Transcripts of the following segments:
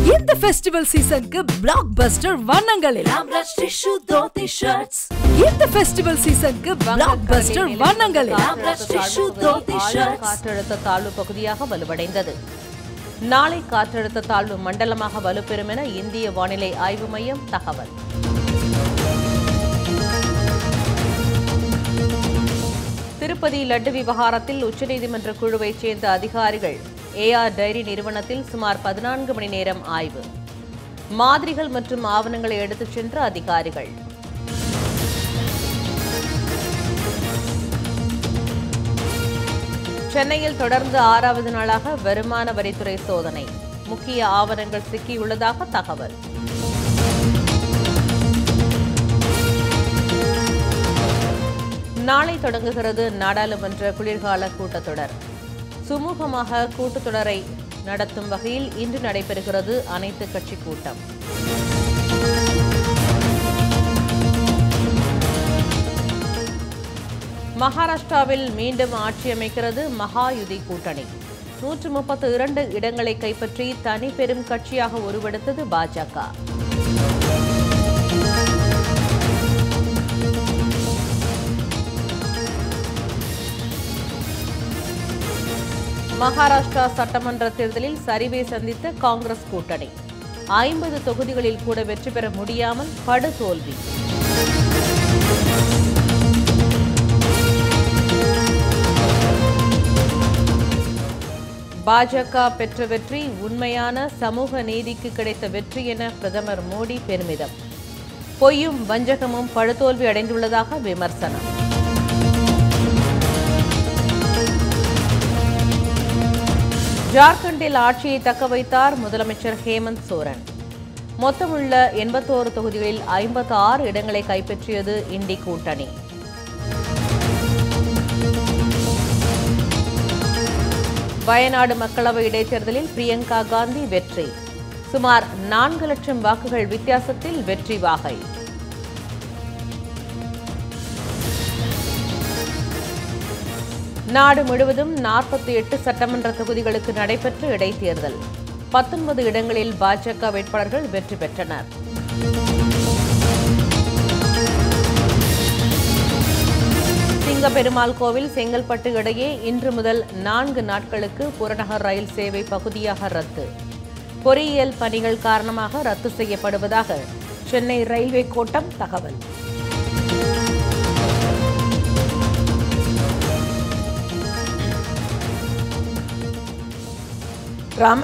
இந்த ஃபெஸ்டிவல் சீசனுக்கு blockbuster வண்ணங்களில் ஆம்ரஷ் டிஷ்யூ தோத்தி ஷர்ட்ஸ் இந்த ஃபெஸ்டிவல் சீசனுக்கு பிளாக் பஸ்டர் வண்ணங்களில் ஆம்ரஷ் டிஷ்யூ தோத்தி ஆழ்ந்த ஷர்ட்ஸ் காற்றழுத்த தாழ்வு பகுதியாக வலுவடைந்தது நாளை காற்றழுத்த தாழ்வு மண்டலமாக வலுப்பெறும் என இந்திய வானிலை ஆய்வு மையம் தகவல் திருப்பதி லட்டு விவகாரத்தில் உச்சநீதிமன்ற குழுவைச் சேர்ந்த அதிகாரிகள் ஏஆர் டைரி நிறுவனத்தில் சுமார் பதினான்கு மணி நேரம் ஆய்வு மாதிரிகள் மற்றும் ஆவணங்களை எடுத்துச் சென்ற அதிகாரிகள் சென்னையில் தொடர்ந்து ஆறாவது நாளாக வருமான வரித்துறை சோதனை முக்கிய ஆவணங்கள் சிக்கியுள்ளதாக தகவல் நாளை தொடங்குகிறது நாடாளுமன்ற குளிர்கால கூட்டத்தொடர் சுமூகமாக கூட்டத்தொடரை நடத்தும் வகையில் இன்று நடைபெறுகிறது அனைத்து கட்சி கூட்டம் மகாராஷ்டிராவில் மீண்டும் ஆட்சி அமைக்கிறது மகாயுதி கூட்டணி நூற்று முப்பத்து இரண்டு இடங்களை கைப்பற்றி தனி பெரும் கட்சியாக உருவெடுத்தது பாஜக மகாராஷ்டிரா சட்டமன்ற தேர்தலில் சரிவை சந்தித்த காங்கிரஸ் கூட்டணி ஐம்பது தொகுதிகளில் கூட வெற்றி பெற முடியாமல் படுதோல்வி பாஜக பெற்ற வெற்றி உண்மையான சமூக நீதிக்கு கிடைத்த வெற்றி என பிரதமர் மோடி பெருமிதம் பொய்யும் வஞ்சகமும் படுதோல்வி அடைந்துள்ளதாக விமர்சனம் ஜார்க்கண்டில் ஆட்சியை தக்க வைத்தார் முதலமைச்சர் ஹேமந்த் சோரன் மொத்தமுள்ள எண்பத்தோரு தொகுதிகளில் ஐம்பத்தி ஆறு இடங்களை கைப்பற்றியது இண்டி கூட்டணி வயநாடு மக்களவை இடைத்தேர்தலில் பிரியங்கா காந்தி வெற்றி சுமார் நான்கு லட்சம் வாக்குகள் வித்தியாசத்தில் வெற்றி வாகை நாடு முழுவதும் நாற்பத்தி எட்டு சட்டமன்ற தொகுதிகளுக்கு நடைபெற்ற இடைத்தேர்தல் பத்தொன்பது இடங்களில் பாஜக வேட்பாளர்கள் வெற்றி பெற்றனர் சிங்கப்பெருமாள் கோவில் செங்கல்பட்டு இடையே இன்று முதல் நான்கு நாட்களுக்கு புறநகர் ரயில் சேவை பகுதியாக ரத்து பொறியியல் பணிகள் காரணமாக ரத்து செய்யப்படுவதாக சென்னை ரயில்வே கோட்டம் தகவல் ராம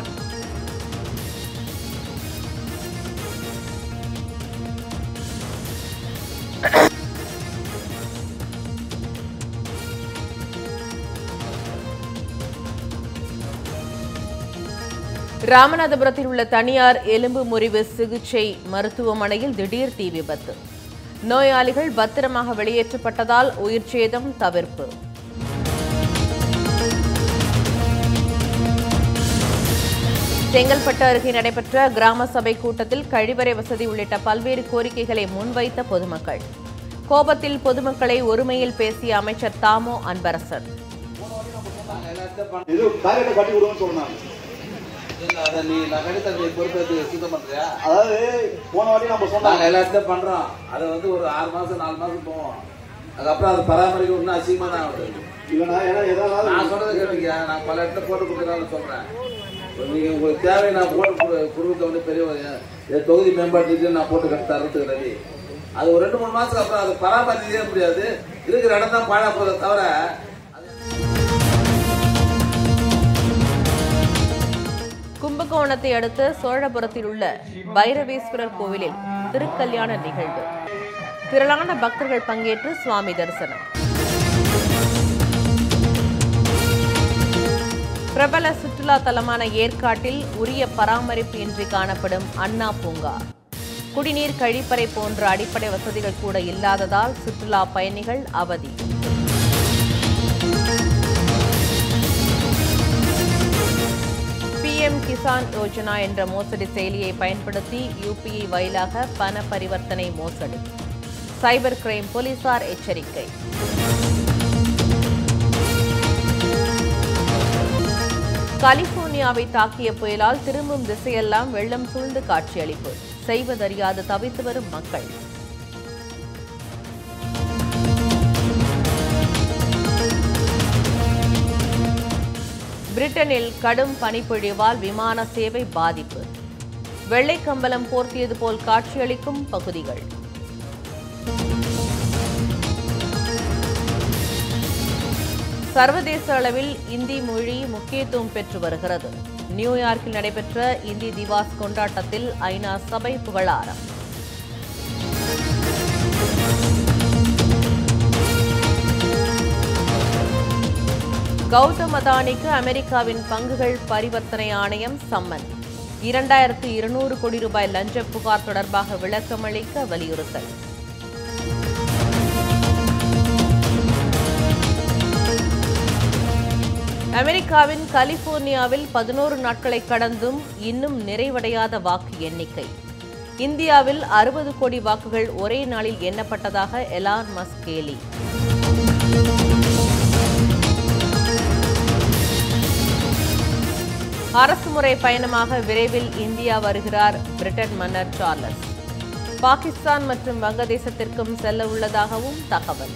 ராமநாதபுரத்தில் உள்ள தனியார் எலும்பு முறிவு சிகிச்சை மருத்துவமனையில் திடீர் தீ விபத்து நோயாளிகள் பத்திரமாக வெளியேற்றப்பட்டதால் உயிர் சேதம் தவிர்ப்பு செங்கல்பட்டு அருகே நடைபெற்ற கிராம சபை கூட்டத்தில் கழிவறை வசதி உள்ளிட்ட பல்வேறு கோரிக்கைகளை முன்வைத்த பொதுமக்கள் கோபத்தில் பொதுமக்களை ஒருமையில் பேசிய அமைச்சர் தாமோ அன்பரசன் இது காரியத்தை கட்டி விடுவோம்னு சொன்னாங்க இல்ல, அத நீ நான் கணித்த நீ பொறுப்பேற்று சுத்தம் பண்றியா அதாவது போன வாட்டி நம்ம நாங்க சொன்னாங்க எல்லாத்தையும் பண்றோம் அது வந்து ஒரு ஆறு மாசம் நாலு மாசம் போவோம் அதுக்கப்புறம் அது பராமரிக்க இன்னும் அசிங்கமா தான் ஆகுது இல்லைண்ணா ஏன்னா எதாவது நான் சொல்றதை கேட்டீங்க நான் பல இடத்துல போட்டு கொடுக்குறான்னு சொல்றேன் இப்ப நீங்க உங்களுக்கு தேவை நான் போட்டு கொடு- கொடுக்க வந்து பெரிய ஒரு என் தொகுதி மேம்பாட்டுக்கு நான் போட்டு கட்டு தரத்துக்கு ரெடி அது ஒரு ரெண்டு மூணு மாசத்துக்கு அப்புறம் அதை பராமரிக்கவே முடியாது இருக்கிற இடம் தான் பாழா போதை தவிர கும்பகோணத்தை அடுத்த சோழபுரத்தில் உள்ள பைரவேஸ்வரர் கோவிலில் திருக்கல்யாண நிகழ்வு திரளான பக்தர்கள் பங்கேற்று சுவாமி தரிசனம் பிரபல சுற்றுலா தலமான ஏற்காட்டில் உரிய பராமரிப்பு இன்றி காணப்படும் அண்ணா பூங்கா குடிநீர் கழிப்பறை போன்ற அடிப்படை வசதிகள் கூட இல்லாததால் சுற்றுலா பயணிகள் அவதி பிஎம் கிசான் யோஜனா என்ற மோசடி செயலியை பயன்படுத்தி யூபிஐ வாயிலாக பண பரிவர்த்தனை மோசடி சைபர் கிரைம் போலீசார் எச்சரிக்கை கலிபோர்னியாவை தாக்கிய புயலால் திரும்பும் திசையெல்லாம் வெள்ளம் சூழ்ந்து காட்சியளிப்பு செய்வதறியாது தவித்து வரும் மக்கள் பிரிட்டனில் கடும் பனிப்பொழிவால் விமான சேவை பாதிப்பு வெள்ளை கம்பளம் போர்த்தியது போல் காட்சியளிக்கும் பகுதிகள் சர்வதேச அளவில் இந்தி மொழி முக்கியத்துவம் பெற்று வருகிறது நியூயார்க்கில் நடைபெற்ற இந்தி திவாஸ் கொண்டாட்டத்தில் ஐநா சபை புகழாரம் கௌதம் அதானிக்கு அமெரிக்காவின் பங்குகள் பரிவர்த்தனை ஆணையம் சம்மன் இரண்டாயிரத்து இருநூறு கோடி ரூபாய் லஞ்ச புகார் தொடர்பாக விளக்கமளிக்க வலியுறுத்தல் அமெரிக்காவின் கலிபோர்னியாவில் பதினோரு நாட்களை கடந்தும் இன்னும் நிறைவடையாத வாக்கு எண்ணிக்கை இந்தியாவில் அறுபது கோடி வாக்குகள் ஒரே நாளில் எண்ணப்பட்டதாக எலான் மஸ்க் கேலி அரசுமுறை பயணமாக விரைவில் இந்தியா வருகிறார் பிரிட்டன் மன்னர் சார்லஸ் பாகிஸ்தான் மற்றும் வங்கதேசத்திற்கும் செல்ல உள்ளதாகவும் தகவல்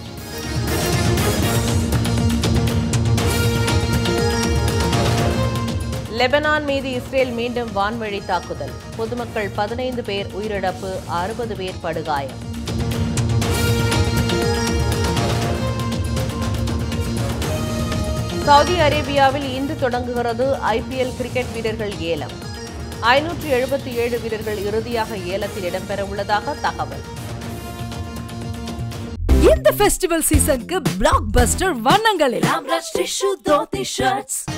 லெபனான் மீது இஸ்ரேல் மீண்டும் வான்வழி தாக்குதல் பொதுமக்கள் பதினைந்து பேர் உயிரிழப்பு அறுபது பேர் படுகாயம் சவுதி அரேபியாவில் இன்று தொடங்குகிறது ஐபிஎல் கிரிக்கெட் வீரர்கள் ஏலம் ஐநூற்று எழுபத்தி ஏழு வீரர்கள் இறுதியாக ஏலத்தில் இடம்பெற உள்ளதாக தகவல் இந்த ஃபெஸ்டிவல் சீசனுக்கு பிளாக் பஸ்டர் வண்ணங்கள் எல்லாம் டிஷ்யூ தோத்தி ஷர்ட்ஸ்